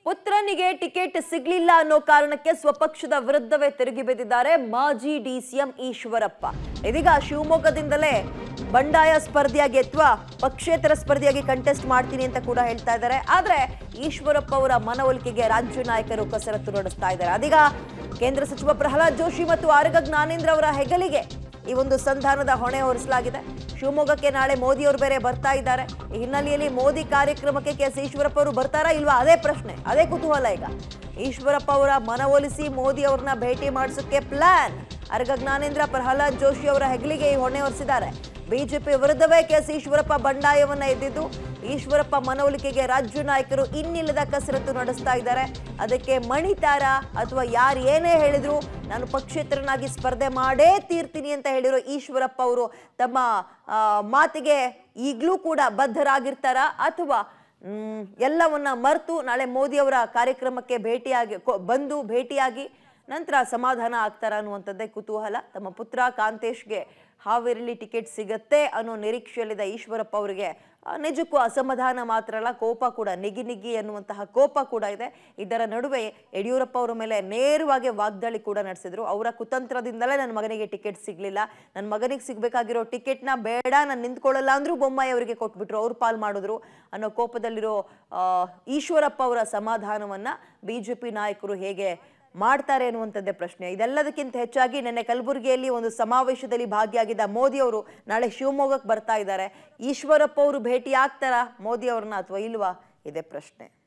ಪುತ್ರನಿಗೆ ticket ಸಿಗ್ಲಿಲ್ಲ ಅನ್ನೋ ಕಾರಣಕ್ಕೆ ಸ್ವಪಕ್ಷದ ವಿರುದ್ಧವೇ ತಿರುಗಿ ಬಿದ್ದಿದ್ದಾರೆ ಮಾಜಿ ಡಿಸಿಎಂ ಈಶ್ವರಪ್ಪ ಇದೀಗ ಶಿವಮೊಗ್ಗದಿಂದಲೇ ಬಂಡಾಯ ಸ್ಪರ್ಧಿಯಾಗಿ ಅಥವಾ ಪಕ್ಷೇತರ ಸ್ಪರ್ಧಿಯಾಗಿ ಕಂಟೆಸ್ಟ್ ಮಾಡ್ತೀನಿ ಅಂತ ಕೂಡ ಹೇಳ್ತಾ ಇದ್ದಾರೆ ಆದ್ರೆ ಈಶ್ವರಪ್ಪ ಅವರ ಮನವೊಲಿಕೆಗೆ ರಾಜ್ಯ ನಾಯಕರು ಕಸರತ್ತು ನಡೆಸ್ತಾ ಇದ್ದಾರೆ ಅದೀಗ ಕೇಂದ್ರ ಸಚಿವ ಪ್ರಹ್ಲಾದ್ ಜೋಶಿ ಮತ್ತು ಆರಗ ಜ್ಞಾನೇಂದ್ರ ಅವರ ಹೆಗಲಿಗೆ ಈ ಒಂದು ಸಂಧಾನದ ಹೊಣೆ ಹೊರಿಸಲಾಗಿದೆ ಶಿವಮೊಗ್ಗಕ್ಕೆ ನಾಳೆ ಮೋದಿ ಅವರು ಬೇರೆ ಬರ್ತಾ ಇದ್ದಾರೆ ಈ ಹಿನ್ನೆಲೆಯಲ್ಲಿ ಮೋದಿ ಕಾರ್ಯಕ್ರಮಕ್ಕೆ ಕೆ ಎಸ್ ಈಶ್ವರಪ್ಪ ಅವರು ಬರ್ತಾರಾ ಇಲ್ವಾ ಅದೇ ಪ್ರಶ್ನೆ ಅದೇ ಕುತೂಹಲ ಈಗ ಈಶ್ವರಪ್ಪ ಅವರ ಮನವೊಲಿಸಿ ಮೋದಿ ಅವ್ರನ್ನ ಭೇಟಿ ಮಾಡಿಸೋಕೆ ಪ್ಲಾನ್ ಅರ್ಗ ಜ್ಞಾನೇಂದ್ರ ಪ್ರಹ್ಲಾದ್ ಜೋಶಿ ಅವರ ಹೆಗಲಿಗೆ ಈ ಹೊಣೆ ಹೊರಿಸಿದ್ದಾರೆ ಬಿಜೆಪಿ ವಿರುದ್ಧವೇ ಕೆ ಎಸ್ ಈಶ್ವರಪ್ಪ ಬಂಡಾಯವನ್ನ ಎದ್ದಿದ್ದು ಈಶ್ವರಪ್ಪ ಮನವೊಲಿಕೆಗೆ ರಾಜ್ಯ ನಾಯಕರು ಇನ್ನಿಲ್ಲದ ಕಸರತ್ತು ನಡೆಸ್ತಾ ಇದ್ದಾರೆ ಅದಕ್ಕೆ ಮಣಿತಾರ ಅಥವಾ ಯಾರು ಏನೇ ಹೇಳಿದ್ರು ನಾನು ಪಕ್ಷೇತರನಾಗಿ ಸ್ಪರ್ಧೆ ಮಾಡೇ ತೀರ್ತೀನಿ ಅಂತ ಹೇಳಿರೋ ಈಶ್ವರಪ್ಪ ಅವರು ತಮ್ಮ ಆ, ಮಾತಿಗೆ ಈಗಲೂ ಕೂಡ ಬದ್ಧರಾಗಿರ್ತಾರ ಅಥವಾ ಮ್, ಎಲ್ಲವನ್ನ ಮರೆತು ನಾಳೆ ಮೋದಿ ಅವರ ಕಾರ್ಯಕ್ರಮಕ್ಕೆ ಭೇಟಿಯಾಗಿ ಕೊ- ಬಂದು ಭೇಟಿಯಾಗಿ ನಂತರ ಸಮಾಧಾನ ಆಗ್ತಾರ ಅನ್ನುವಂಥದ್ದೇ ಕುತೂಹಲ ತಮ್ಮ ಪುತ್ರ ಕಾಂತೇಶ್ಗೆ ಹಾವೇರಿಲಿ ಟಿಕೆಟ್ ಸಿಗತ್ತೆ ಅನ್ನೋ ನಿರೀಕ್ಷೆಯಲ್ಲಿದ್ದ ಈಶ್ವರಪ್ಪ ಅವರಿಗೆ ಆ, ನಿಜಕ್ಕೂ ಅಸಮಾಧಾನ ಮಾತ್ರ ಅಲ್ಲ ಕೋಪ ಕೂಡ ನಿಗಿ ನಿಗಿ ಅನ್ನುವಂತಹ ಕೋಪ ಕೂಡ ಇದೆ ಇದರ ನಡುವೆ ಯಡಿಯೂರಪ್ಪ ಅವರ ಮೇಲೆ ನೇರವಾಗಿ ವಾಗ್ದಾಳಿ ಕೂಡ ನಡೆಸಿದ್ರು ಅವರ ಕುತಂತ್ರದಿಂದಲೇ ನನ್ನ ಮಗನಿಗೆ ಟಿಕೆಟ್ ಸಿಗ್ಲಿಲ್ಲ ನನ್ನ ಮಗನಿಗೆ ಸಿಗ್ಬೇಕಾಗಿರೋ ಟಿಕೆಟ್ನ ಬೇಡ ನಾನು ನಿಂತ್ಕೊಳ್ಳಲ್ಲ ಅಂದ್ರೂ ಬೊಮ್ಮಾಯಿ ಅವರಿಗೆ ಕೊಟ್ಬಿಟ್ರು ಅವ್ರು ಪಾಲ್ ಮಾಡಿದ್ರು ಅನ್ನೋ ಕೋಪದಲ್ಲಿರೋ ಆ, ಈಶ್ವರಪ್ಪ ಅವರ ಸಮಾಧಾನವನ್ನ ಬಿಜೆಪಿ ನಾಯಕರು ಹೇಗೆ ಮಾಡ್ತಾರೆ ಅನ್ನುವಂಥದ್ದೇ ಪ್ರಶ್ನೆ ಇದೆಲ್ಲದಕ್ಕಿಂತ ಹೆಚ್ಚಾಗಿ ನಿನ್ನೆ ಕಲಬುರಗಿಯಲ್ಲಿ ಒಂದು ಸಮಾವೇಶದಲ್ಲಿ ಭಾಗಿಯಾಗಿದ್ದ ಮೋದಿ ಅವರು ನಾಳೆ ಶಿವಮೊಗ್ಗಕ್ಕೆ ಬರ್ತಾ ಇದ್ದಾರೆ ಈಶ್ವರಪ್ಪ ಅವರು ಭೇಟಿ ಆಗ್ತಾರಾ ಮೋದಿ ಅವ್ರನ್ನ ಅಥವಾ ಇಲ್ವಾ ಇದೇ ಪ್ರಶ್ನೆ